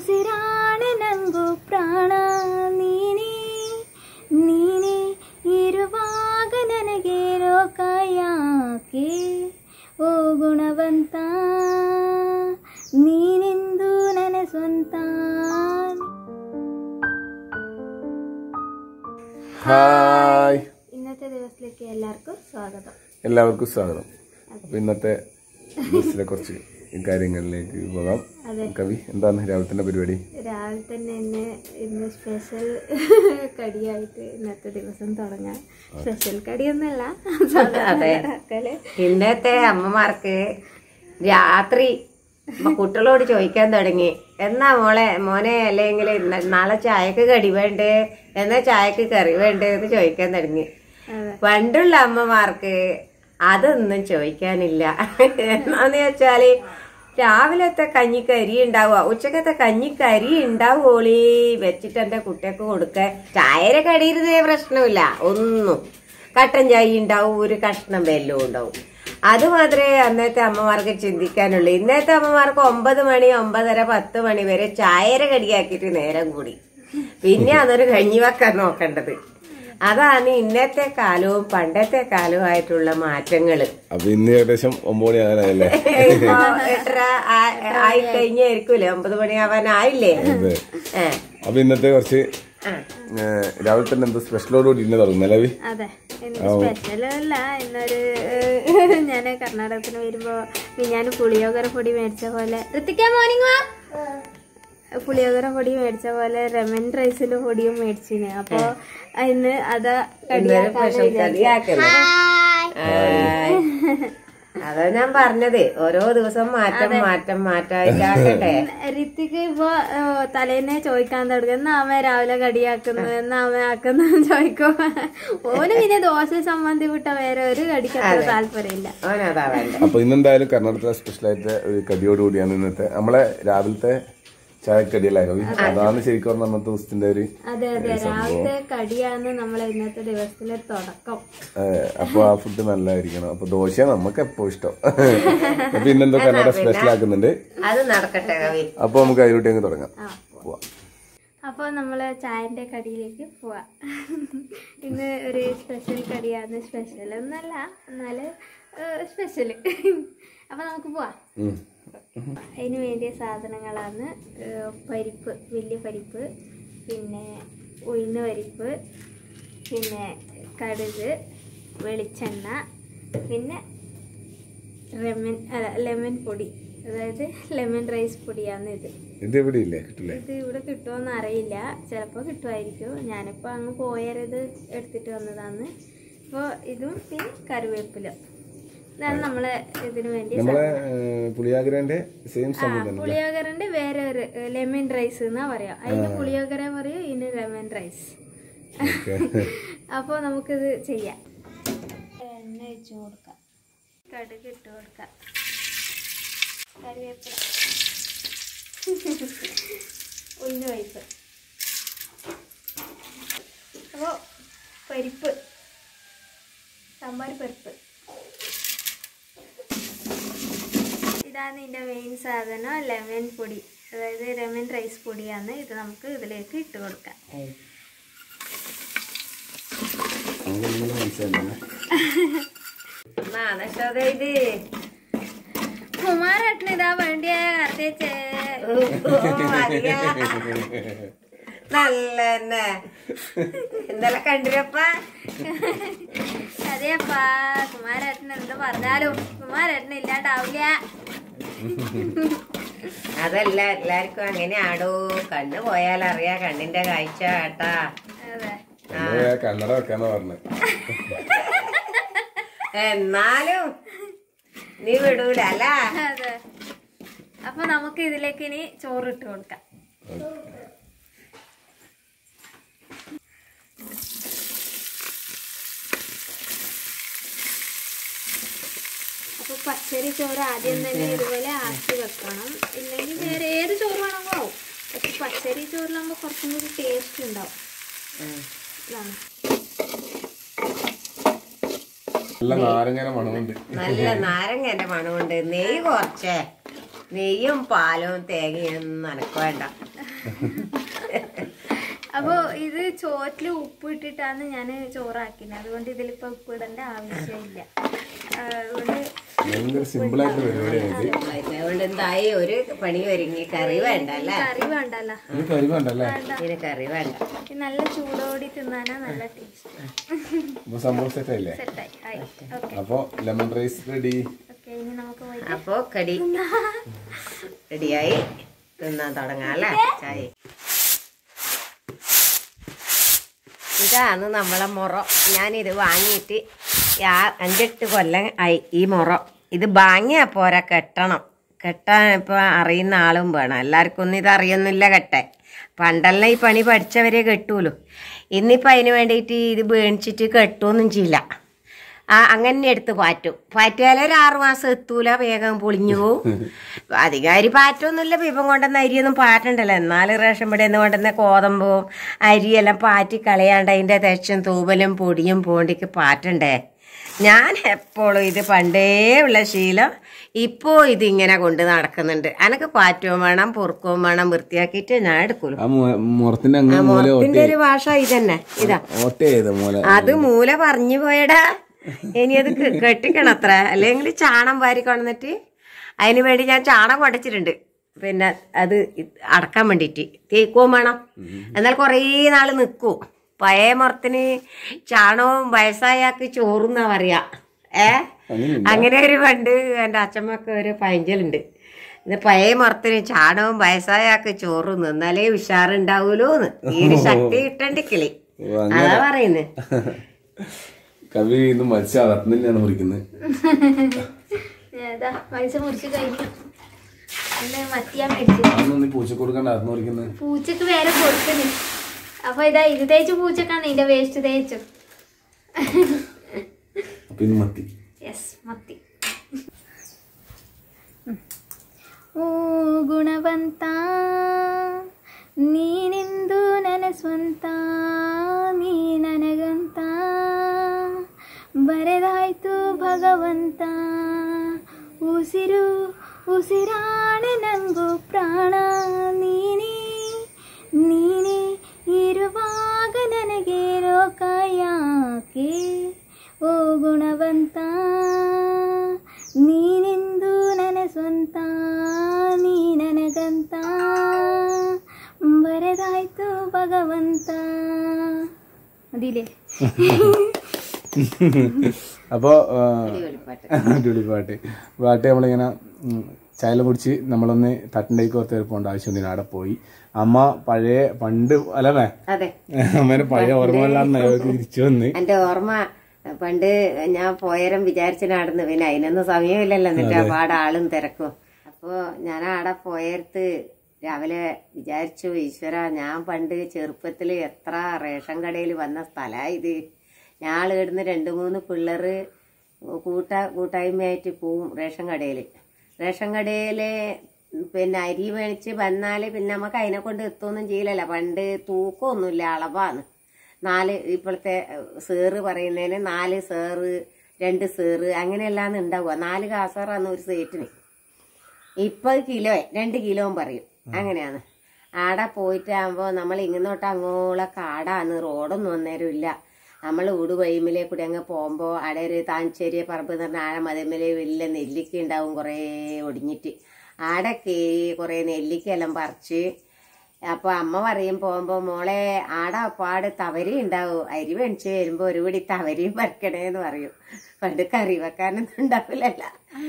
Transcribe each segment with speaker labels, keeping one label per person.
Speaker 1: ಉಸಿರಾಣೆ ನಂಗು ಪ್ರಾಣ ನೀನೇ ನೀನೇ ಇರುವಾಗ ನನಗೆ ಲೋಕ ಯಾಕೆ ಓ ಗುಣವಂತ ನೀನೆಂದು ನನ್ನ ಸ್ವಂತ
Speaker 2: ഹായ്
Speaker 1: ഇന്നത്തെ ദിവസത്തിലേക്ക് എല്ലാവർക്കും സ്വാഗതം
Speaker 2: എല്ലാവർക്കും സ്വാഗതം അപ്പൊ ഇന്നത്തെ ദിവസത്തിലെ കുറച്ച് കാര്യങ്ങളിലേക്ക് പോകാം
Speaker 1: അതെ.
Speaker 2: കവി എന്താണ് രാവിലത്തെ പരിപാടി
Speaker 1: രാവിലെ തന്നെ എന്നെ ഇന്ന് സ്പെഷ്യൽ കടിയായിട്ട് ഇന്നത്തെ ദിവസം തുടങ്ങാം സ്പെഷ്യൽ കടിയൊന്നുമല്ല
Speaker 3: അതെ.
Speaker 1: സാധാരണ
Speaker 3: ഇന്നത്തെ അമ്മമാർക്ക് രാത്രി ഇപ്പൊ കുട്ടികളോട് ചോദിക്കാൻ തുടങ്ങി എന്നാ മോളെ മോനെ അല്ലെങ്കിൽ ഇന്ന- നാളെ ചായക്ക് കടി വേണ്ടേ എന്നാ ചായക്ക് കറി വേണ്ടേ എന്ന് ചോദിക്കാൻ തുടങ്ങി
Speaker 1: അതെ.
Speaker 3: പണ്ടുള്ള അമ്മമാർക്ക് അതൊന്നും ചോദിക്കാനില്ല എന്നാന്ന് വെച്ചാല് രാവിലത്തെ കഞ്ഞിക്ക് അരി ഉണ്ടാവുക ഉച്ചക്കത്തെ കഞ്ഞിക്ക് അരി ഉണ്ടാവുള്ളി വെച്ചിട്ട് എന്റെ കുട്ടികൾക്ക് കൊടുക്ക ചായര കടിയിരുന്നേ പ്രശ്നമില്ല ഒന്നും കട്ടൻ ചായ ഉണ്ടാവും ഒരു കഷ്ണം വെല്ലവും ഉണ്ടാവും അത് മാത്രമേ അന്നത്തെ അമ്മമാർക്ക് ചിന്തിക്കാനുള്ളൂ ഇന്നത്തെ അമ്മമാർക്ക് ഒമ്പത് മണി ഒമ്പതര പത്ത് മണി വരെ ചായര കടിയാക്കിയിട്ട് നേരം കൂടി പിന്നെ അതൊരു കഞ്ഞി വെക്കാൻ നോക്കേണ്ടത് അതാണ് ഇന്നത്തെ കാലവും പണ്ടത്തെ കാലവുമായിട്ടുള്ള മാറ്റങ്ങള്
Speaker 2: അപ്പൊ ഇന്ന് ഏകദേശം ഒമ്പത് മണി ആകാനായല്ലേ
Speaker 3: ഇപ്പൊ എട്ടര ആ- ആയി കഴിഞ്ഞായിരിക്കൂലേ ഒമ്പത് മണിയാവാനായില്ലേ
Speaker 2: അതെ
Speaker 3: ഏ
Speaker 2: അപ്പൊ ഇന്നത്തെ കുറച്ച് ഏഹ്, രാവിലെ തന്നെ എന്താ സ്പെഷ്യലോട് കൂടി ഇന്ന് തുടങ്ങും നിലവി
Speaker 1: അതെ ഇന്ന് സ്പെഷ്യൽ അല്ല ഇന്നൊരു ഞാൻ കർണാടകത്തിന് വരുമ്പോ ഞാൻ പുളിയോഗര പൊടി മേടിച്ച പോലെ ഋത്തിക്കാൻ മോർണിംഗ് വാ പുളിയോഗര പൊടി മേടിച്ച പോലെ ലെമൺ റൈസിന്റെ പൊടിയും മേടിച്ചിന് അപ്പൊ ഇന്ന് അതാ
Speaker 3: ഇന്നൊരു
Speaker 1: കടിയാക്കാൻ
Speaker 3: സ്പെഷ്യൽ കറിയാക്കല്ലേ അതാ ഞാൻ പറഞ്ഞത് ഓരോ ദിവസം മാറ്റം മാറ്റം മാറ്റായിട്ടാക്കട്ടെ
Speaker 1: ഋത്തിക്ക് ഇപ്പൊ ഏഹ്, തലേന്നെ ചോദിക്കാൻ തുടങ്ങി എന്നാ അമ്മ രാവിലെ കടിയാക്കുന്നത് എന്നാ അമ്മ ആക്കുന്നത് ചോദിക്കും ഓന് പിന്നെ ദോശ സംബന്ധി വിട്ട വേറെ ഒരു കടിക്ക് അത്ര താല്പര്യമില്ല
Speaker 3: അവനതാ വേണ്ട
Speaker 2: അപ്പൊ ഇന്നെന്തായാലും കർണാടകത്തിലെ സ്പെഷ്യലായിട്ട് ഒരു കടിയോട് കൂടിയാണ് ഇന്നത്തെ നമ്മളെ രാവിലത്തെ ചായക്കടിയല്ലേ കവി അതാണ് ശരിക്കും പറഞ്ഞാൽ അന്നത്തെ ദിവസത്തിന്റെ ഒരു
Speaker 1: അതെ അതെ രാവിലത്തെ കടിയാണ് നമ്മളെ ഇന്നത്തെ ദിവസത്തിലെ തുടക്കം
Speaker 2: ഏഹ്, അപ്പൊ ആ ഫുഡ് നല്ലതായിരിക്കണം അപ്പൊ ദോശ നമുക്ക് എപ്പോ ഇഷ്ടം അപ്പൊ ഇന്നെന്തോ കർണാടക സ്പെഷ്യൽ ആക്കുന്നുണ്ട്
Speaker 3: അത് നടക്കട്ടെ കവി
Speaker 2: അപ്പൊ നമുക്ക് അതിലോട്ട് അങ്ങ് തുടങ്ങാം പോവാം
Speaker 1: അപ്പോൾ നമ്മൾ ചായൻ്റെ കടിയിലേക്ക് പോവാം ഇന്ന് ഒരു സ്പെഷ്യൽ കടിയാണ് സ്പെഷ്യൽ ഒന്നല്ല എന്നാൽ സ്പെഷ്യൽ അപ്പോൾ നമുക്ക് പോവാം
Speaker 2: ഉം.
Speaker 1: അതിന് വേണ്ടിയ സാധനങ്ങളാണ് ഏഹ്, പരിപ്പ് വലിയ പരിപ്പ് പിന്നെ ഉഴുന്ന് പരിപ്പ് പിന്നെ കടുക് വെളിച്ചെണ്ണ പിന്നെ ലെമൺ അല്ല ലെമൺ പൊടി അതായത് ലെമൺ റൈസ് പൊടിയാണ് ഇത്
Speaker 2: ഇത് എവിടെ ഇല്ലേ കിട്ടില്ലേ
Speaker 1: ഇത് ഇവിടെ കിട്ടുമോന്ന് അറിയില്ല ചിലപ്പോൾ കിട്ടുമായിരിക്കും ഞാനിപ്പോൾ അങ്ങ് പോയത് എടുത്തിട്ട് വന്നതാണ് അപ്പോൾ ഇതും പിന്നെ കറിവേപ്പില ഇതാണ് നമ്മളെ ഇതിനു വേണ്ടി
Speaker 2: നമ്മളെ ഏഹ്, പുളിയാഗ്രന്റെ സെയിം സംഭവം തന്നെ
Speaker 1: പുളിയോഗരന്റെ വേറെ ഒരു ലെമൺ റൈസ് എന്നാ പറയാ അതിന് പുളിയോഗര പറയും ഇതിന് ലെമൺ റൈസ്
Speaker 2: ഓക്കെ
Speaker 1: അപ്പോൾ നമുക്കിത് ചെയ്യാം എണ്ണ വെച്ച് കൊടുക്കാം കടുക് ഇട്ട് കൊടുക്കാം കറിവേപ്പില ഉഴുന്ന് പരിപ്പ് അപ്പോൾ പരിപ്പ് സാമ്പാർ പരിപ്പ് ഇതാണ് ഇതിൻ്റെ മെയിൻ സാധനം ലെമൺ പൊടി അതായത് ലെമൺ റൈസ് പൊടിയാണ് ഇത് നമുക്ക് ഇതിലേക്ക് ഇട്ട് കൊടുക്കാം
Speaker 3: നാണശോക ഇത്
Speaker 1: കുമാരേട്ടന് ഇതാ വേണ്ടിയ കത്തിച്ചേ
Speaker 3: നല്ല തന്നെ ഇന്നലെ കണ്ടിരപ്പ
Speaker 1: അതെയപ്പാ കുമാരേട്ടൻ എന്ത് പറഞ്ഞാലും കുമാരേട്ടൻ ഇല്ലാണ്ടാവില്ല
Speaker 3: അതല്ല എല്ലാവർക്കും അങ്ങനെയാടോ കണ്ണു പോയാൽ അറിയാ കണ്ണിന്റെ കാഴ്ച കേട്ടാ
Speaker 1: അതെ
Speaker 2: നമ്മള് കന്നഡ വെക്കാന്നാ പറഞ്ഞത്
Speaker 3: എന്നാലും നീ വിടൂല അല്ല
Speaker 1: അതെ അപ്പൊ നമുക്ക് ഇതിലേക്ക് ഇനി ചോറിട്ട് കൊടുക്കാം അപ്പൊ പച്ചരി ചോറ് ആദ്യം തന്നെ ഇതുപോലെ ആക്കി വെക്കണം ഇല്ലെങ്കിൽ വേറെ ഏത് ചോറ് വേണമെങ്കിലും ആവും പക്ഷെ പച്ചരി ചോറിലാകുമ്പോൾ കുറച്ചും കൂടി ടേസ്റ്റ് ഉണ്ടാവും ഇതാണ്
Speaker 2: നല്ല നാരങ്ങന മണമുണ്ട്
Speaker 3: നല്ല നാരങ്ങന്റെ മണമുണ്ട് നെയ്യ് കുറച്ചേ നെയ്യും പാലും തേങ്ങയൊന്നും എനക്ക് വേണ്ട
Speaker 1: അപ്പൊ ഇത് ചോറ്റില് ഉപ്പ് ഇട്ടിട്ടാണ് ഞാൻ ചോറാക്കിയത് അതുകൊണ്ട് ഇതിലിപ്പോ ഉപ്പ് ഇടേണ്ട ആവശ്യമില്ല ആ, അതുകൊണ്ട്
Speaker 2: ഭയങ്കര സിമ്പിൾ ആയിട്ടുള്ള പരിപാടിയാണ് ഇത്
Speaker 3: അതുകൊണ്ട് എന്തായി ഒരു പണി ഒരുങ്ങി കറി വേണ്ട അല്ലേ
Speaker 1: കറി വേണ്ടല്ലോ
Speaker 2: ഇത് കരി വേണ്ടല്ലേ
Speaker 3: ഇതിന് കറി വേണ്ട
Speaker 1: ഇത് നല്ല ചൂടോടി തിന്നാനാ നല്ല ടേസ്റ്റ്
Speaker 2: അപ്പൊ സംഭവം സെറ്റ് ആയില്ലേ
Speaker 1: സെറ്റായി ആയി ഓക്കെ
Speaker 2: അപ്പൊ ലെമൺ റൈസ് റെഡി
Speaker 1: ഓക്കെ ഇനി നമുക്ക് പോയി
Speaker 3: അപ്പോ കടി റെഡിയായി തിന്നാൻ തുടങ്ങാം അല്ലേ ചായ ഇതാണ് നമ്മളെ മുറ ഞാനിത് വാങ്ങിയിട്ട് യാ- അഞ്ചെട്ട് കൊല്ലം ആയി ഈ മുറ ഇത് വാങ്ങിയാ പോരാ കെട്ടണം കെട്ടാൻ ഇപ്പൊ അറിയുന്ന ആളും വേണം എല്ലാവർക്കും ഒന്നും ഇത് അറിയൊന്നുമില്ല കെട്ടെ പണ്ടെല്ലാം ഈ പണി പഠിച്ചവരെ കെട്ടൂലോ ഇന്നിപ്പോൾ അതിന് വേണ്ടിയിട്ട് ഇത് മേടിച്ചിട്ട് കെട്ടുമൊന്നും ചെയ്യില്ല ആ അങ്ങനെ എടുത്ത് പാറ്റും പാറ്റിയാലേ ഒരു ആറു മാസം എത്തൂല വേഗം പൊളിഞ്ഞു പോവും അധികാരി പാറ്റൊന്നുമില്ല ഇപ്പം കൊണ്ടുവന്ന അരിയൊന്നും പാറ്റണ്ടല്ലോ എന്നാലും റേഷൻ പിടിയെന്ന് കൊണ്ടുവന്ന കോതമ്പും അരിയെല്ലാം പാറ്റി കളയാണ്ട് അതിൻ്റെ തെച്ചും തൂവലും പൊടിയും പോണ്ടിക്ക് പാറ്റണ്ടേ ഞാൻ എപ്പോഴും ഇത് പണ്ടേ ഉള്ള ശീലം ഇപ്പോൾ ഇതിങ്ങനെ കൊണ്ട് നടക്കുന്നുണ്ട് എനക്ക് പാറ്റവും വേണം പൊറുക്കവും വേണം വൃത്തിയാക്കിയിട്ട് ഞാൻ എടുക്കുള്ളൂ
Speaker 2: ആ മു- മുറത്തിന്റെ അങ്ങ് മൂല
Speaker 3: മുറത്തിന്റെ ഒരു ഭാഷ ഇതന്നെ ഇതാ
Speaker 2: ഓട്ട ചെയ്ത മൂല
Speaker 3: അത് മൂല പറഞ്ഞു പോയടാ ഇനി അത് കെ- കെട്ടിക്കണം അത്ര അല്ലെങ്കിൽ ചാണം വാരി കൊണ്ടുവന്നിട്ട് അതിന് വേണ്ടി ഞാൻ ചാണം കൊടച്ചിട്ടുണ്ട് പിന്നെ അത് ഇത് അടക്കാൻ വേണ്ടിയിട്ട് തേക്കുവും വേണം എന്നാൽ കുറേ നാൾ നിൽക്കും പഴയ മുറത്തിന് ചാണവും വയസ്സായാക്ക് ചോറുന്നാ പറയാ ഏ അങ്ങനെ ഒരു പണ്ട് എൻ്റെ അച്ഛമ്മക്ക് ഒരു പഴഞ്ചലുണ്ട് ഇത് പഴയ മുറത്തിന് ചാണവും വയസ്സായാക്ക് ചോറും എന്നാലേ ഉഷാറുണ്ടാവൂലോന്ന് ഈ ഒരു ശക്തി കിട്ടണ്ടി കിളി
Speaker 2: ഓ,
Speaker 3: അതാ പറയുന്നത്
Speaker 2: കവി ഇന്ന് മത്സ്യ അകത്തുനിന്നാണ് മുറിക്കുന്നത്
Speaker 1: ഏതാ മത്സ്യം മുറിച്ച് കഴിഞ്ഞു പിന്നെ മത്തിയാൻ മേടിച്ചു
Speaker 2: അതൊന്നും നീ പൂച്ച കൊടുക്കണ്ട അകത്ത് മുറിക്കുന്നത്
Speaker 1: പൂച്ചക്ക് വേറെ കൊടുക്കുന്നു അപ്പൊ ഇതാ ഇത് തേച്ച് പൂച്ചക്കാണ് ഇതിന്റെ വേസ്റ്റ് തേച്ചു
Speaker 2: അപ്പൊ ഇന്ന് മത്തി
Speaker 1: ಎಸ್ ಮತ್ತಿ ಓ ಗುಣವಂತ ನೀನೆಂದು ನನ್ನ ಸ್ವಂತ ನೀ ನನಗಂತ ಬರೆದಾಯ್ತು ಭಗವಂತ ಉಸಿರು ಉಸಿರಾಣೆ ನಂಗು ಪ್ರಾಣ ನೀನೇ ನೀನೇ ಇರುವಾಗ ನನಗೆ ಲೋಕ ಯಾಕೆ ಓ ಗುಣವಂತ ನೀನೆಂದು ನನ್ನ ಸ್ವಂತ ನೀ ನನಗಂತ ಬರೆದಾಯ್ತು ಭಗವಂತ അതിലേ
Speaker 2: അപ്പോ ആ, അടിപൊളി പാട്ട് പാട്ട് നമ്മളിങ്ങനെ ഉം, ചായല കുടിച്ച് നമ്മളൊന്ന് തട്ടിൻ്റെക്ക് പുറത്ത് പോകേണ്ട ആവശ്യം അവിടെ പോയി അമ്മ പഴയ പണ്ട് അല്ലേ
Speaker 3: അതെ
Speaker 2: അമ്മേനെ പഴയ ഓർമ്മകളാണ് തിരിച്ചു വന്ന്
Speaker 3: എന്റെ ഓർമ്മ പണ്ട് ഞാൻ പോയരം വിചാരിച്ചു നടന്നു പിന്നെ അതിനൊന്നും സമയമില്ലല്ലോ എന്നിട്ട് ഒരുപാട് ആളും തിരക്കും അപ്പോ ഞാൻ ആടെ പോയടുത്ത് രാവിലെ വിചാരിച്ചു ഈശ്വര ഞാൻ പണ്ട് ചെറുപ്പത്തിൽ എത്ര റേഷൻ കടയിൽ വന്ന സ്ഥലാ ഇത് ഞാൻ ഇവിടുന്ന് രണ്ട് മൂന്ന് പിള്ളേര് കൂട്ട കൂട്ടായ്മയായിട്ട് പോവും റേഷൻ കടയിൽ റേഷൻ കടയിൽ പിന്നെ അരി മേടിച്ച് വന്നാൽ പിന്നെ നമുക്ക് അതിനെ കൊണ്ട് എത്തുമൊന്നും ചെയ്യില്ലല്ലോ പണ്ട് തൂക്കമൊന്നുമില്ല അളവാണ് നാല് ഇപ്പോഴത്തെ സേറ് പറയുന്നതിന് നാല് സേറ് രണ്ട് സേറ് അങ്ങനെയെല്ലാം ഉണ്ടാവുക നാല് കാസറാണ് ഒരു സേറ്റിന് ഇപ്പൊ കിലോ രണ്ട് കിലോയും പറയും അങ്ങനെയാണ് ആടെ പോയിട്ടാകുമ്പോൾ നമ്മൾ ഇങ്ങോട്ട് അങ്ങോളം കാടാണ് റോഡൊന്നും അന്നേരം ഇല്ല നമ്മൾ ഊട് വഴിമിലെ കൂടി അങ്ങ് പോകുമ്പോൾ അവിടെ ഒരു താഞ്ചേരിയ പറമ്പ് എന്ന് പറഞ്ഞാൽ ആഴ മതിമേലെ വലിയ നെല്ലിക്ക ഉണ്ടാവും കുറേ ഒടിഞ്ഞിട്ട് ആടെ കയറി കുറേ നെല്ലിക്കെല്ലാം പറിച്ച് അപ്പൊ അമ്മ പറയും പോകുമ്പോ മോളെ ആടെ അപ്പാട് തവരി ഉണ്ടാവും അരി മേടിച്ച് വരുമ്പോ ഒരു പിടി തവരിയും പറിക്കണേന്ന് പറയും പണ്ട് കറി വെക്കാനൊന്നും ഉണ്ടാവില്ലല്ല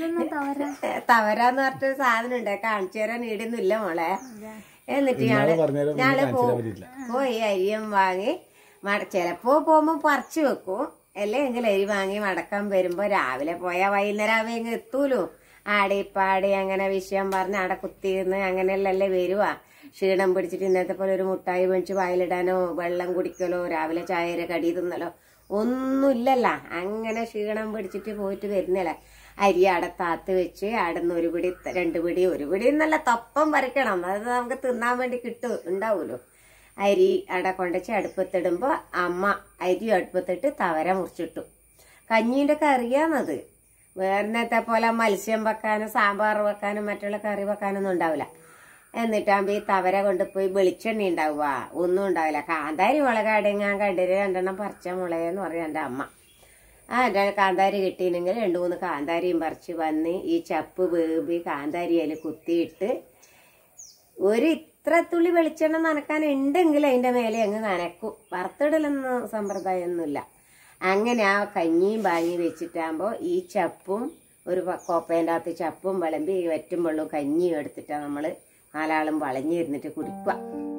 Speaker 3: തവരാന്ന് പറഞ്ഞിട്ടൊരു സാധനം ഉണ്ട് കാണിച്ചു തരാൻ ഇടുന്നില്ല മോളെ എന്നിട്ട് ഞാള് ഞാള് പോ- പോയി അരിയും വാങ്ങി മട ചിലപ്പോ പോകുമ്പോ പറിച്ചു വെക്കും അല്ലെങ്കിൽ അരി വാങ്ങി മടക്കാൻ വരുമ്പോ രാവിലെ പോയാ വൈകുന്നേരം ആവുമ്പോ എത്തൂലോ ആടി പാടി അങ്ങനെ വിഷയം പറഞ്ഞ് അവിടെ കുത്തിയിരുന്ന് അങ്ങനെയല്ലല്ലേ വരുവാ ക്ഷീണം പിടിച്ചിട്ട് ഇന്നത്തെ പോലെ ഒരു മുട്ടായി മേടിച്ച് വായിലിടാനോ വെള്ളം കുടിക്കലോ രാവിലെ ചായര കടി തിന്നലോ ഒന്നുമില്ലല്ല അങ്ങനെ ക്ഷീണം പിടിച്ചിട്ട് പോയിട്ട് വരുന്നില്ല അരി അവിടെ താത്ത് വെച്ച് അവിടുന്ന് ഒരു പിടി രണ്ട് പിടി ഒരു പിടി എന്നല്ല തൊപ്പം പറിക്കണം അത് നമുക്ക് തിന്നാൻ വേണ്ടി കിട്ടും ഉണ്ടാവുമല്ലോ അരി അവിടെ കൊണ്ടുവച്ച് അടുപ്പത്തിടുമ്പോൾ അമ്മ അരി അടുപ്പത്തിട്ട് തവര മുറിച്ചിട്ടു കഞ്ഞീൻ്റെ കറിയാണത് വേറെന്നത്തെ പോലെ മത്സ്യം വെക്കാനും സാമ്പാർ വെക്കാനും മറ്റുള്ള കറി വെക്കാനൊന്നും ഉണ്ടാവില്ല എന്നിട്ടാകുമ്പോ ഈ തവര കൊണ്ടുപോയി വെളിച്ചെണ്ണ ഉണ്ടാവുക ഒന്നും ഉണ്ടാവില്ല കാന്താരി മുളക് അടങ്ങാൻ കണ്ടിട്ട് രണ്ടെണ്ണം പറിച്ച മുളകെന്ന് പറയും എൻ്റെ അമ്മ ആ രണ്ട് കാന്താരി കിട്ടിയില്ലെങ്കിൽ രണ്ട് മൂന്ന് കാന്താരിയും പറിച്ച് വന്ന് ഈ ചപ്പ് വേമ്പി കാന്താരി അതിൽ കുത്തിയിട്ട് ഒരു ഇത്ര തുള്ളി വെളിച്ചെണ്ണ നനക്കാൻ ഉണ്ടെങ്കിൽ അതിന്റെ മേലെ അങ്ങ് നനക്കും വറുത്തിടലൊന്നും സമ്പ്രദായമൊന്നുമില്ല അങ്ങനെ ആ കഞ്ഞിയും വാങ്ങി വെച്ചിട്ടാകുമ്പോൾ ഈ ചപ്പും ഒരു പ- കോപ്പേൻ്റെ അകത്ത് ചപ്പും വിളമ്പി വറ്റും വെള്ളവും കഞ്ഞിയും എടുത്തിട്ടാണ് നമ്മൾ നാലാളും വളഞ്ഞിരുന്നിട്ട് കുടിക്കുക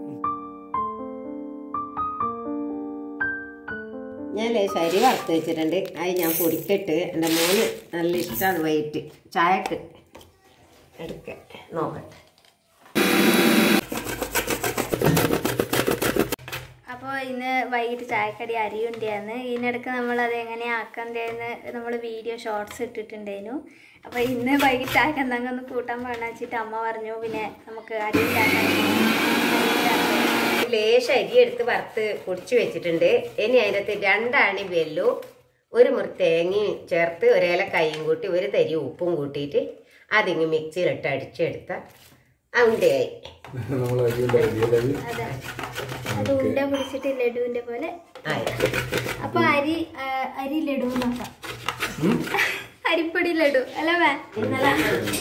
Speaker 3: ഞാൻ ശരി വറുത്ത് വെച്ചിട്ടുണ്ട് അത് ഞാൻ പൊടിക്കട്ട് എൻ്റെ മോന് നല്ല ഇഷ്ടമാണ് വൈറ്റ് ചായക്ക് എടുക്ക നോക്കട്ടെ
Speaker 1: അപ്പോൾ ഇന്ന് വൈകിട്ട് ചായക്കടി അരിയുണ്ടായിരുന്നു ഇതിനിടയ്ക്ക് നമ്മൾ അത് എങ്ങനെയാ ആക്കണ്ടേന്ന് നമ്മൾ വീഡിയോ ഷോർട്സ് ഇട്ടിട്ടുണ്ടായിരുന്നു അപ്പോൾ ഇന്ന് വൈകിട്ട് ചായക്ക് എന്തെങ്കിലും ഒന്ന് കൂട്ടാൻ വേണം വെച്ചിട്ട് അമ്മ പറഞ്ഞു പിന്നെ നമുക്ക് അരി ഉണ്ടാക്കാൻ അരി ഉണ്ടാക്കാം.
Speaker 3: ലേശ അരി എടുത്ത് വറുത്ത് പൊടിച്ചു വെച്ചിട്ടുണ്ട് ഇനി അതിനകത്ത് രണ്ടാണി വെല്ലും ഒരു മുറി തേങ്ങയും ചേർത്ത് ഒരേല കൈയും കൂട്ടി ഒരു തരി ഉപ്പും കൂട്ടിയിട്ട് അതിങ്ങ് മിക്സിയിലിട്ട് അടിച്ചെടുത്ത ഉണ്ടയായി
Speaker 2: നമ്മൾ അരിയുണ്ടായി
Speaker 1: അതെ അത് ഉണ്ട പിടിച്ചിട്ട് ലഡുവിൻ്റെ പോലെ
Speaker 3: ആയി
Speaker 1: അപ്പോൾ അരി ആ, അരി ലഡു നോക്കാം അരിപ്പൊടി ലഡു അല്ല വേ ഇന്നലെ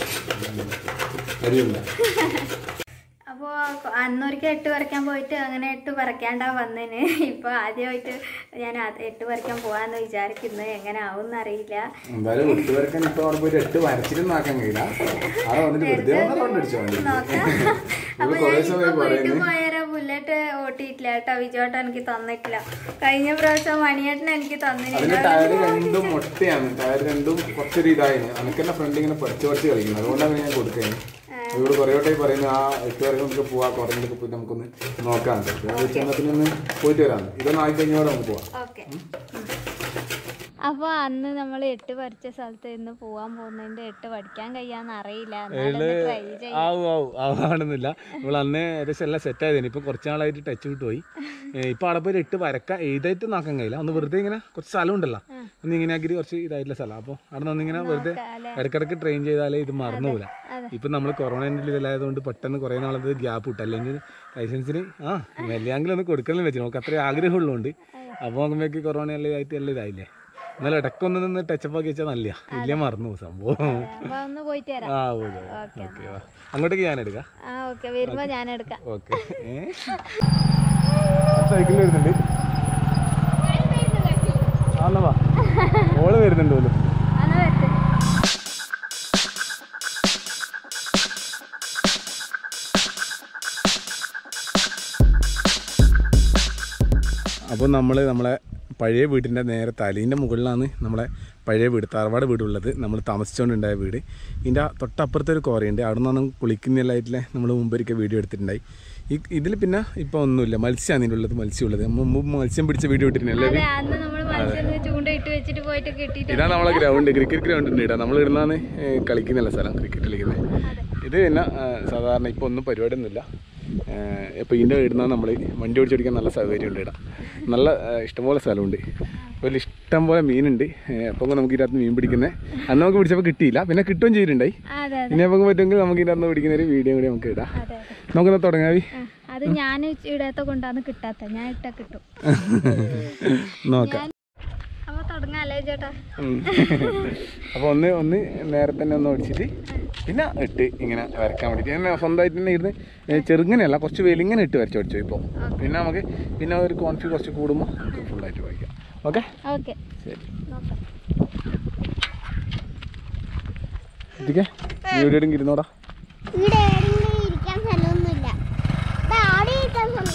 Speaker 2: അരിയുണ്ട
Speaker 1: അപ്പോൾ അന്നൊരിക്കൽ എട്ട് പറിക്കാൻ പോയിട്ട് അങ്ങനെ എട്ട് പറിക്കാണ്ടാ വന്നേന് ഇപ്പോൾ ആദ്യമായിട്ട് ഞാൻ അത് എട്ട് പറിക്കാൻ പോകാമെന്ന് വിചാരിക്കുന്നു എങ്ങനെ ആവും അറിയില്ല
Speaker 2: എന്തായാലും എട്ട് പേർക്കാൻ ഇപ്പൊ അവിടെ പോയിട്ട് എട്ട് വരച്ചിട്ടൊന്നും ആക്കാൻ കഴിയില്ല അവിടെ വന്നിട്ട് വെറുതെ വന്നാൽ കൊണ്ട് അടിച്ചോ മതി
Speaker 1: നോക്കാം അപ്പൊ
Speaker 2: ഇത് കുറേ
Speaker 1: ഞാൻ
Speaker 2: സമയം
Speaker 1: ഇപ്പൊ വീട്ടിൽ
Speaker 2: പറയുന്നു
Speaker 1: പോയാലോ ബുള്ളറ്റ് ഓട്ടിയിട്ടില്ല കേട്ടോ വിജോട്ടൻ എനിക്ക് തന്നിട്ടില്ല കഴിഞ്ഞ പ്രാവശ്യം മണിയേട്ടൻ എനിക്ക്
Speaker 2: അതിന്റെ
Speaker 1: തന്നില്ല
Speaker 2: ടയർ രണ്ടും മൊട്ടയാണ് ടയർ രണ്ടും കുറച്ചൊരു ഇതായിരുന്നു അനക്കെന്നെ ഫ്രണ്ട് ഇങ്ങനെ പഠിച്ച് പഠിച്ച് കളിക്കുന്നത് അതുകൊണ്ടാണ് ഞാൻ കൊടുക്കുന്നത് ഇവിടെ കുറേ വട്ടമായി പറയുന്നത് ആ എട്ട് വരെ നമുക്ക് പോവാം കുറഞ്ഞിട്ട് പോയി നമുക്കൊന്ന് നോക്കാം ചെന്നത്തിന് ഒന്ന് പോയിട്ട് വരാം ഇതൊന്നും ആയി കഴിഞ്ഞോടെ നമുക്ക് പോവാം
Speaker 1: ഓക്കെ അപ്പോൾ അന്ന് നമ്മൾ എട്ട് പഠിച്ച സ്ഥലത്ത് ഇന്ന് പോകാൻ പോകുന്നതിന്റെ എട്ട് പഠിക്കാൻ കഴിയാന്ന് അറിയില്ല ട്രൈ ചെയ്യാം
Speaker 2: ആവും ആവും ആവാണെന്നില്ല നമ്മൾ അന്ന് ഏകദേശം എല്ലാം സെറ്റ് ആയതിന് ഇപ്പം കുറച്ച് നാളായിട്ട് ടച്ച് വിട്ടുപോയി ഇപ്പം അവിടെ പോയി എട്ട് വരക്ക എഴുതായിട്ട് നോക്കാൻ കഴിയില്ല ഒന്ന് വെറുതെ ഇങ്ങനെ കുറച്ച് സ്ഥലം ഉണ്ടല്ലോ ഒന്ന് ഇങ്ങനെ ആക്കി കുറച്ച് ഇതായിട്ടുള്ള സ്ഥലം അപ്പോൾ അവിടെ നിന്ന് ഇങ്ങനെ വെറുതെ ഇടയ്ക്കിടയ്ക്ക് ട്രെയിൻ ചെയ്താലേ ഇത് മറന്നുപോല ഇപ്പം നമ്മൾ കൊറോണേൻ്റെ ഇതിലായതുകൊണ്ട് പെട്ടെന്ന് കുറേ നാളത് ഗ്യാപ്പ് ഇട്ടു അല്ലെങ്കിൽ ലൈസൻസിന് ആ വലിയെങ്കിലും ഒന്ന് കൊടുക്കണം വെച്ചു നമുക്ക് അത്രയും ആഗ്രഹമുള്ളതുകൊണ്ട് അപ്പോൾ നോക്കുമ്പോഴേക്ക് കൊറോണ എല്ലാം ഇതായിട്ട് എല്ലാം ഇതായില്ലേ എന്നാലും ഇടയ്ക്കൊന്ന് നിന്ന് ടച്ചപ്പ് ആക്കി വെച്ചാൽ നല്ല ഇല്ലേ മറന്നു പോകും സംഭവം
Speaker 1: അപ്പൊ ഒന്ന് പോയിട്ട് വരാം
Speaker 2: ആ ഓക്കെ ഓക്കെ വാ അങ്ങോട്ടേക്ക് ഞാൻ എടുക്കാം
Speaker 1: ആ ഓക്കെ വരുമ്പോ ഞാൻ എടുക്കാം
Speaker 2: ഓക്കെ സൈക്കിളിൽ വരുന്നുണ്ട് ആ എന്നാ വാ ഓള് വരുന്നുണ്ട് പോലും
Speaker 1: എന്നാ വരട്ടെ
Speaker 2: അപ്പോൾ നമ്മൾ നമ്മളെ പഴയ വീടിൻ്റെ നേരെ തലീൻ്റെ മുകളിലാണ് നമ്മളെ പഴയ വീട് തറവാട് വീടുള്ളത് നമ്മൾ താമസിച്ചുകൊണ്ടുണ്ടായ വീട് ഇതിൻ്റെ തൊട്ടപ്പുറത്തെ ഒരു കോറയുണ്ട് അവിടെ നിന്നാണ് കുളിക്കുന്നതായിട്ടില്ലേ നമ്മൾ മുമ്പൊരിക്കൽ വീഡിയോ എടുത്തിട്ടുണ്ടായി ഈ ഇതിൽ പിന്നെ ഇപ്പോൾ ഒന്നുമില്ല മത്സ്യമാണ് ഇതിൻ്റെ ഉള്ളത് മത്സ്യമുള്ളത് നമ്മൾ മുമ്പ് മത്സ്യം പിടിച്ച വീഡിയോ ഇട്ടിട്ടുണ്ടല്ലേ
Speaker 1: അതെ അന്ന് നമ്മൾ മത്സ്യം ചൂണ്ട ഇട്ട് വെച്ചിട്ട് പോയിട്ട് കിട്ടിയിട്ട്
Speaker 2: ഇതാണ് നമ്മളെ ഗ്രൗണ്ട് ക്രിക്കറ്റ് ഗ്രൗണ്ട് ഉണ്ട് ഇടാം നമ്മൾ ഇടുന്നാണ് കളിക്കുന്നില്ല സ്ഥലം ക്രിക്കറ്റ് കളിക്കുന്നത് ഇത് പിന്നെ ആ, സാധാരണ ഇപ്പോൾ ഒന്നും പരിപാടിയൊന്നുമില്ല ഇപ്പോൾ ഇതിൻ്റെ ഇടുന്നാൽ നമ്മൾ വണ്ടി ഓടിച്ചോടിക്കാൻ നല്ല സൗകര്യമുണ്ട് ഇടാം നല്ല ആ, ഇഷ്ടംപോലെ സ്ഥലമുണ്ട് അപ്പോൾ ഇതിൽ ഇഷ്ടം പോലെ മീനുണ്ട് അപ്പോൾ നമുക്ക് ഇതിനകത്ത് മീൻ പിടിക്കുന്നത് അന്ന് നമുക്ക് പിടിച്ചപ്പോൾ കിട്ടിയില്ല പിന്നെ കിട്ടുകയും ചെയ്തിട്ടുണ്ടായി
Speaker 1: അതെ
Speaker 2: ഇനി നമുക്ക് പറ്റുമെങ്കിൽ നമുക്ക് ഇതിനകത്ത് പിടിക്കുന്ന ഒരു വീഡിയോ കൂടി നമുക്ക് ഇടാം
Speaker 1: അതെ അതെ
Speaker 2: നമുക്കൊന്ന് തുടങ്ങാവി
Speaker 1: ആ, അത് ഞാൻ ഇടാത്ത കൊണ്ടാണ് കിട്ടാത്ത ഞാൻ ഇട്ടാ കിട്ടും
Speaker 2: നോക്കാം
Speaker 1: അപ്പൊ തുടങ്ങാല്ലേ ചേട്ടാ
Speaker 2: അപ്പോൾ ഒന്ന് ഒന്ന് നേരെ തന്നെ ഒന്ന് ഓടിച്ചിട്ട് പിന്നെ ഇട്ട് ഇങ്ങനെ വരയ്ക്കാൻ വേണ്ടിയിട്ട് ഞാൻ സ്വന്തമായിട്ട് തന്നെ ഇരുന്ന് ഏ, ചെറുങ്ങനെയല്ല കുറച്ച് വെലിങ്ങനെ ഇട്ട് വരച്ച് പഠിച്ചു ഇപ്പോൾ പിന്നെ നമുക്ക് പിന്നെ ഒരു കോൺഫി കുറച്ച് കൂടുമ്പോൾ നമുക്ക് ഫുള്ളായിട്ട് വായിക്കാം ഓക്കെ
Speaker 1: ഓക്കെ
Speaker 2: ശരി
Speaker 1: നോക്കാം
Speaker 2: എത്തിക്കേ വീഡിയോ ഇരുന്നോടാ
Speaker 4: ഇവിടെ എവിടെയെങ്കിലും ഇരിക്കാൻ സ്ഥലമൊന്നുമില്ല ദാ അവിടെ ഇരിക്കാൻ സ്ഥലം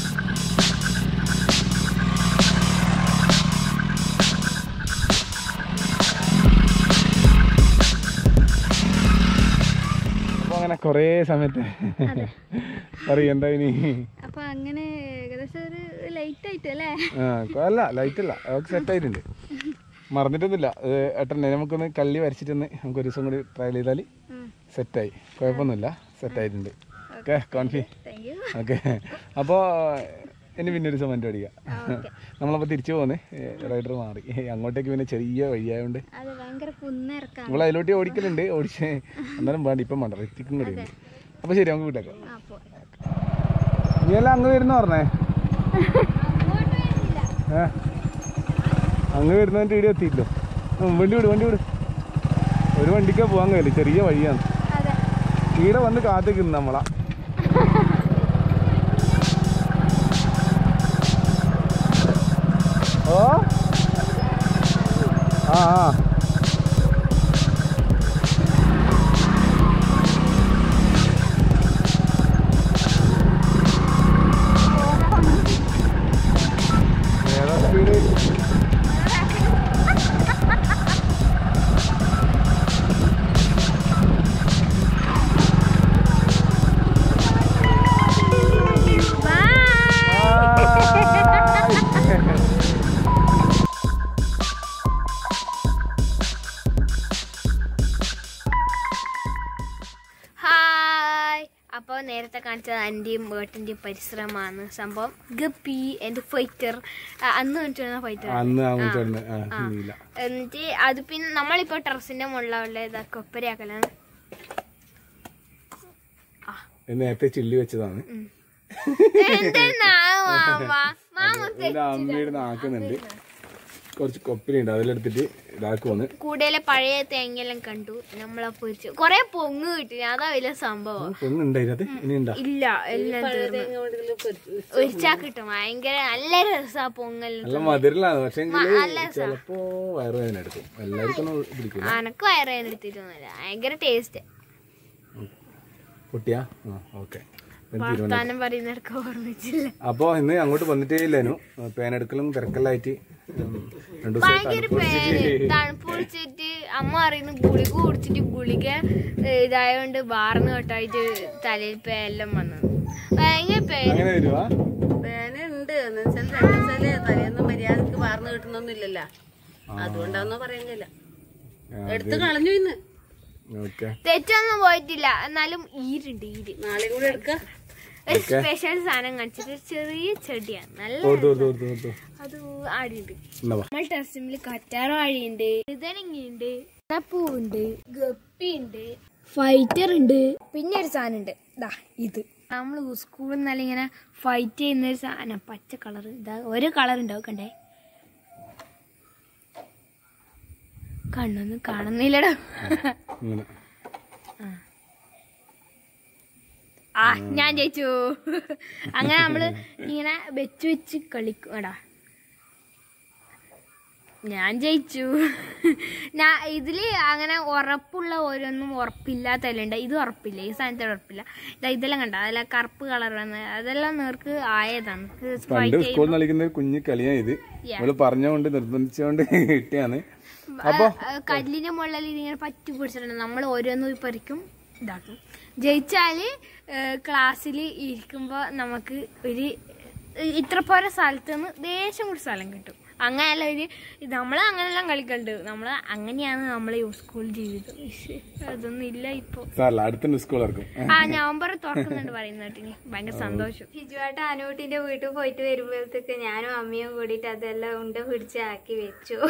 Speaker 2: അപ്പോൾ അങ്ങനെ കുറേ സമയത്ത് പറയും എന്താ ഇനി
Speaker 1: അപ്പൊ അങ്ങനെ ഏകദേശം ഒരു ലൈറ്റ് ആയിട്ട് അല്ലേ
Speaker 2: ആ അല്ല ലൈറ്റ് അല്ല അതൊക്കെ സെറ്റ് ആയിട്ടുണ്ട് മറന്നിട്ടൊന്നുമില്ല അത് ഏട്ടനെ നമുക്കൊന്ന് കള്ളി വരച്ചിട്ടൊന്ന് നമുക്ക് ഒരു ദിവസം കൂടി ട്രയൽ ചെയ്താൽ സെറ്റായി കുഴപ്പമൊന്നുമില്ല സെറ്റായിട്ടുണ്ട് ഓക്കെ കോൺഫി
Speaker 1: താങ്ക് യു
Speaker 2: ഓക്കെ അപ്പോൾ ഇനി പിന്നെ ഒരു ദിവസം വണ്ടി ഓടിക്കാം നമ്മളപ്പോൾ തിരിച്ചു പോകുന്നേ റൈഡർ മാറി അങ്ങോട്ടേക്ക് പിന്നെ ചെറിയ വഴിയായതുകൊണ്ട്
Speaker 1: അത് ഭയങ്കര കുന്നിറക്കാണ്
Speaker 2: നമ്മൾ അതിലോട്ട് ഓടിക്കലുണ്ട് ഓടിച്ച് എന്നാലും വേണ്ട ഇപ്പം വേണ്ട ഋത്തിക്കും കൂടി ഉണ്ട് അപ്പൊ ശരി നമുക്ക് വീട്ടിലേക്ക്
Speaker 1: ആ പോ
Speaker 2: നീ എല്ലാം അങ്ങ് വരുന്ന പറഞ്ഞേ ഏ അങ്ങ് വരുന്നതിന്റെ വീഡിയോ എത്തിയില്ലോ ഉം, വണ്ടി വിട് വണ്ടി വിട് ഒരു വണ്ടിക്കാ പോകാൻ കഴിയില്ല ചെറിയ വഴിയാണ്
Speaker 1: അതെ
Speaker 2: ഈടെ വന്ന് കാത്തിക്കുന്നു നമ്മളാ ഓ ആ ആ ഏതാ സ്പീഡ്
Speaker 1: ഹായ് അപ്പോൾ നേരത്തെ കാണിച്ചത് എൻ്റെയും വേട്ടിൻ്റെയും പരിശ്രമമാണ് സംഭവം ഗപ്പി എൻ്റെ ഫൈറ്റർ അന്ന് കാണിച്ചിരുന്ന ഫൈറ്റർ
Speaker 2: അന്ന് അങ്ങ് ചേർന്ന് ആ ഇല്ല
Speaker 1: എന്നിട്ട് അത് പിന്നെ നമ്മളിപ്പോൾ ടെറസിൻ്റെ മുകളിലുള്ള ഇതാ കൊപ്പരയാക്കലാണ്
Speaker 2: നേരത്തെ ചില്ലി വെച്ചതാണ്
Speaker 1: എന്തെന്നാ മാമ മാമ
Speaker 2: എന്റെ അമ്മയുടെ നാക്കുന്നുണ്ട് കുറച്ച് കൊപ്പിലുണ്ട് അതിലെടുത്തിട്ട് ഇതാക്കുവന്ന്
Speaker 1: കൂടെയിലെ പഴയ തേങ്ങയെല്ലാം കണ്ടു നമ്മളെ പൊരിച്ചു കൊറേ പൊങ്ങ് കിട്ടി അതാ വലിയ സംഭവം
Speaker 2: പെണ്ണുണ്ട് അതിനകത്ത് ഇനി ഉണ്ടാ
Speaker 1: ഇല്ല എല്ലാം തീർന്നു ഒരിച്ചാ കിട്ടും ഭയങ്കര നല്ല രസാ പൊങ്ങൽ
Speaker 2: നല്ല മധുരലാണ് പക്ഷെ ചിലപ്പോ വയറുവേദന എടുക്കും എല്ലാവർക്കും ഒന്നും പിടിക്കില്ല
Speaker 1: അനക്ക് വയറേന്ന് എടുത്തിട്ടൊന്നുമില്ല ഭയങ്കര ടേസ്റ്റ്
Speaker 2: പൊട്ടിയാ ആ ഓക്കെ
Speaker 1: വർത്താനം പറയുന്നവർക്ക് ഓർമ്മിച്ചില്ല
Speaker 2: അപ്പൊ ഇന്ന് അങ്ങോട്ട് വന്നിട്ടേ ഇല്ലേനു പേനെടുക്കലും തിരക്കെല്ലായിട്ട് ഉം, രണ്ടു ദിവസം
Speaker 1: ഭയങ്കര പേര് തണുപ്പ് പിടിച്ചിട്ട് അമ്മ പറയുന്നു ഗുളിക കുടിച്ചിട്ട് ഗുളിക ഏ, ഇതായോണ്ട് വാർന്ന് കെട്ടായിട്ട് തലയിൽ പേരെല്ലാം വന്നത് ഭയങ്കര പേര്
Speaker 2: അങ്ങനെ വരുവാ
Speaker 3: വേനുണ്ട് എന്ന് വെച്ചാൽ രണ്ടു ദിവസമല്ലേ തലേന്ന് മര്യാദക്ക് വാർന്ന് കിട്ടണമെന്നില്ലല്ലോ അതുകൊണ്ടാന്നോ പറയുന്നില്ല എടുത്ത് കളഞ്ഞു ഇന്ന്
Speaker 2: ഓക്കെ
Speaker 1: തെറ്റൊന്നും പോയിട്ടില്ല എന്നാലും ഈരുണ്ട് ഈര്
Speaker 3: നാളെ കൂടെ എടുക്ക
Speaker 1: ഒരു സ്പെഷ്യൽ സാധനം കാണിച്ചിട്ട് ഒരു ചെറിയ ചെടിയാണ് നല്ല
Speaker 2: ഓർത്തു ഓർത്തു ഓർത്തു ഓർത്തു
Speaker 1: അത് ആടിയുണ്ട്
Speaker 2: എന്നാ വാ.
Speaker 1: നമ്മൾ ടെറസിമിൽ കറ്റാർവാഴിയുണ്ട് ഇതനങ്ങിയുണ്ട് പൂവുണ്ട് ഗപ്പിയുണ്ട് ഫൈറ്റർ ഉണ്ട് പിന്നെ ഒരു സാധനം ഉണ്ട് ഇതാ ഇത് നമ്മൾ സ്കൂളിൽ നിന്നല്ല ഇങ്ങനെ ഫൈറ്റ് ചെയ്യുന്ന ഒരു സാധനം പച്ച കളർ ഇതാ ഒരു കളർ ഉണ്ടാവും കണ്ടേ കണ്ണൊന്നും കാണുന്നില്ലടോ
Speaker 2: ഇങ്ങനെ
Speaker 1: ആ ഞാൻ ജയിച്ചു അങ്ങനെ നമ്മള് ഇങ്ങനെ വെച്ച് വെച്ച് കളിക്കും എടാ ഞാൻ ജയിച്ചു ഞാൻ ഇതില് അങ്ങനെ ഉറപ്പുള്ള ഓരോന്നും ഉറപ്പില്ലാത്തല്ല ഇത് ഉറപ്പില്ല ഈ സാധനത്തിൽ ഉറപ്പില്ല ഇതാ ഇതെല്ലാം കണ്ട അതെല്ലാം കറുപ്പ് കളർ വന്ന് അതെല്ലാം നേർക്ക് ആയതാണ് ഇത്
Speaker 2: പണ്ട്
Speaker 1: fight ചെയ്യും.
Speaker 2: സ്കൂളിൽ കളിക്കുന്ന ഒരു കുഞ്ഞു കളിയാ ഇത് നമ്മള് പറഞ്ഞുകൊണ്ട് നിർബന്ധിച്ചുകൊണ്ട് കിട്ടിയാണ് അപ്പൊ
Speaker 1: ആ, കല്ലിന്റെ മുകളിൽ ഇങ്ങനെ പറ്റി പിടിച്ചിട്ടുണ്ട് നമ്മൾ ഓരോന്നും പറിക്കും ഇതാക്കും ജയിച്ചാല് ക്ലാസ്സിൽ ഇരിക്കുമ്പോൾ നമുക്ക് ഒരു ഇത്ര പോരെ സ്ഥലത്ത് നിന്ന് ദേശം കൂടി സ്ഥലം കിട്ടും അങ്ങനെയല്ല ഒരു നമ്മൾ അങ്ങനെല്ലാം കളിക്കലുണ്ട് നമ്മൾ അങ്ങനെയാണ് നമ്മളെ സ്കൂൾ ജീവിതം ശ്ശെ, അതൊന്നും ഇല്ല ഇപ്പൊ
Speaker 2: സാറല്ല അടുത്ത സ്കൂൾ ഇറക്കും
Speaker 1: ആ നവംബർ തുറക്കുന്നുണ്ട് പറയുന്നിട്ട് ഭയങ്കര സന്തോഷം
Speaker 5: ഹിജുവായിട്ട് അനൂട്ടിന്റെ വീട്ടിൽ പോയിട്ട് വരുമ്പോഴത്തേക്ക് ഞാനും അമ്മയും കൂടിയിട്ട് അതെല്ലാം ഉണ്ട പിടിച്ച് ആക്കി വെച്ചു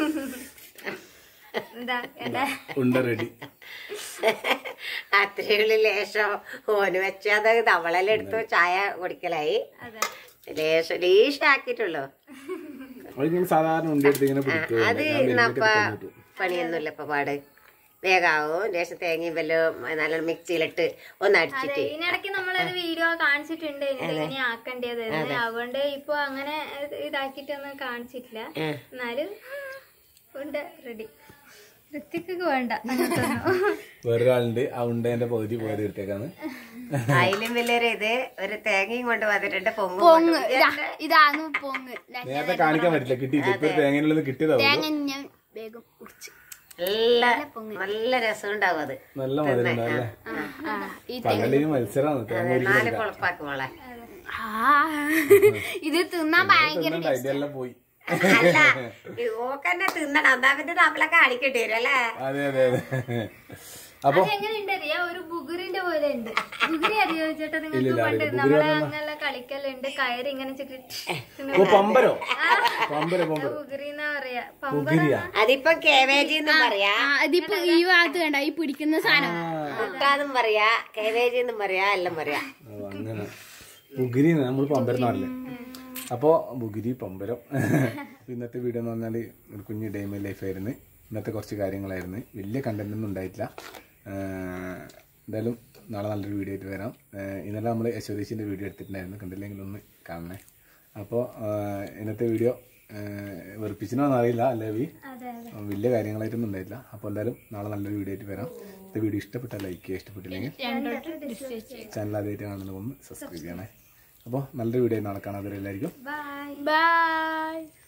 Speaker 5: എന്താ എന്താ
Speaker 2: ഉണ്ട റെഡി
Speaker 3: അത്രയുള്ള ലേശം ഓന് വെച്ചത് തവളെല്ലാം എടുത്തു ചായ കുടിക്കലായി ലേശം ലേശാക്കിട്ടുള്ളൂ
Speaker 2: അതിങ്ങനെ സാധാരണ ഉണ്ട എടുത്ത് ഇങ്ങനെ പിടിക്കും
Speaker 3: അത് ഇന്നപ്പ പണിയൊന്നുമില്ല ഇപ്പൊ പാട് വേഗാവും ലേശം തേങ്ങയും വല്ലതും നല്ലോണം മിക്സിയിലിട്ട് ഒന്ന് അടിച്ചിട്ട്
Speaker 5: ഇതിനിടയ്ക്ക് നമ്മളൊരു വീഡിയോ കാണിച്ചിട്ടുണ്ട് എങ്ങനെ ആക്കേണ്ടത് എന്ന് അതുകൊണ്ട് ഇപ്പൊ അങ്ങനെ ഇതാക്കിയിട്ടൊന്നും കാണിച്ചിട്ടില്ല എന്നാലും ഉണ്ട് റെഡി ഋത്തിക്കൊക്കെ വേണ്ട
Speaker 2: വേറൊരാളുണ്ട് ആ ഉണ്ടേന്റെ പകുതി പോയത് എടുത്തേക്കാണ്
Speaker 3: അതിലും വലിയൊരു ഇത് ഒരു തേങ്ങയും കൊണ്ട് വന്നിട്ടുണ്ട് പൊങ്ങും
Speaker 1: പൊങ്ങ് ഇതാ ഇതാണ് പൊങ്ങ്
Speaker 2: നേരത്തെ കാണിക്കാൻ പറ്റില്ല കിട്ടിയില്ല ഇപ്പൊ ഒരു തേങ്ങയിലുള്ളത് കിട്ടിയതാവും
Speaker 1: തേങ്ങ ഞാൻ വേഗം കുടിച്ച്
Speaker 3: നല്ല നല്ല രസം ഉണ്ടാവും അത്
Speaker 2: നല്ല മധുരം ഉണ്ടാവില്ലേ
Speaker 1: ഈ
Speaker 2: പകലിന് മത്സരമാണ് തേങ്ങ
Speaker 3: നാല് കുളപ്പാക്കും മോളെ
Speaker 1: ആ ഇത് തിന്നാൻ ഭയങ്കര
Speaker 2: ഒരിക്കലും ഇതെല്ലാം പോയി
Speaker 3: അല്ല ഈ ഓക്കന്നെ തിന്നണം എന്നാ പിന്നെ നമ്മളെ കാണിക്കേണ്ടി വരും അല്ലേ
Speaker 2: അതെ അതെ അതെ അപ്പൊ
Speaker 5: എങ്ങനെയുണ്ട് അറിയാ ഒരു ബുഗുറിന്റെ പോലെ ഉണ്ട് ബുഗുരി അറിയോ ചേട്ടാ നിങ്ങൾക്ക്
Speaker 2: ഇല്ലില്ല,
Speaker 5: പണ്ട്
Speaker 2: അറിയില്ല.
Speaker 5: നമ്മളെ അങ്ങനെ കളിക്കലുണ്ട് കയറി ഇങ്ങനെ ചുറ്റി
Speaker 2: ഓ പമ്പരോ പമ്പരോ പമ്പരോ
Speaker 5: ബുഗുറി എന്നാ പറയാ പമ്പ
Speaker 2: ഉഗിരിയാ
Speaker 3: അതിപ്പം കേവേജി എന്നും പറയാ
Speaker 1: അതിപ്പോ ഈ ഭാഗത്ത് കണ്ട ഈ പിടിക്കുന്ന സാധനം
Speaker 3: മുട്ടാന്നും പറയാ കേവേജി എന്നും പറയാ എല്ലാം പറയാ
Speaker 2: ഓ, അങ്ങനെ ബുഗിരി നമ്മൾ പമ്പരം അപ്പോൾ ബുഗിരി പമ്പരം അപ്പൊ ഇന്നത്തെ വീഡിയോ എന്ന് പറഞ്ഞാൽ ഒരു കുഞ്ഞ് ഡേ മൈ ലൈഫ് ആയിരുന്നു ഇന്നത്തെ കുറച്ച് കാര്യങ്ങളായിരുന്നു വലിയ കണ്ടന്റ് ഒന്നും ഉണ്ടായിട്ടില്ല ആഹ് എന്തായാലും നാളെ നല്ലൊരു വീഡിയോ ആയിട്ട് വരാം ആഹ് ഇന്നലെ നമ്മൾ യശോദീശിൻ്റെ വീഡിയോ എടുത്തിട്ടുണ്ടായിരുന്നു കണ്ടില്ലെങ്കിൽ ഒന്ന് കാണണേ അപ്പോൾ ഇന്നത്തെ വീഡിയോ വെറുപ്പിച്ചിനോ അറിയില്ല അല്ലേ വി വലിയ കാര്യങ്ങളായിട്ടൊന്നും ഉണ്ടായിട്ടില്ല അപ്പോൾ എന്തായാലും നാളെ നല്ലൊരു വീഡിയോ ആയിട്ട് വരാം ഇന്നത്തെ വീഡിയോ ഇഷ്ടപ്പെട്ടാൽ ലൈക്ക് ചെയ്യുക ഇഷ്ടപ്പെട്ടില്ലെങ്കിൽ ചാനൽ ആദ്യമായിട്ട് കാണുന്നത് ഒന്ന് സബ്സ്ക്രൈബ് ചെയ്യണേ അപ്പോൾ നല്ലൊരു വീഡിയോ നാളെ കാണാതെ എല്ലാവർക്കും
Speaker 5: ബൈ
Speaker 1: ബൈ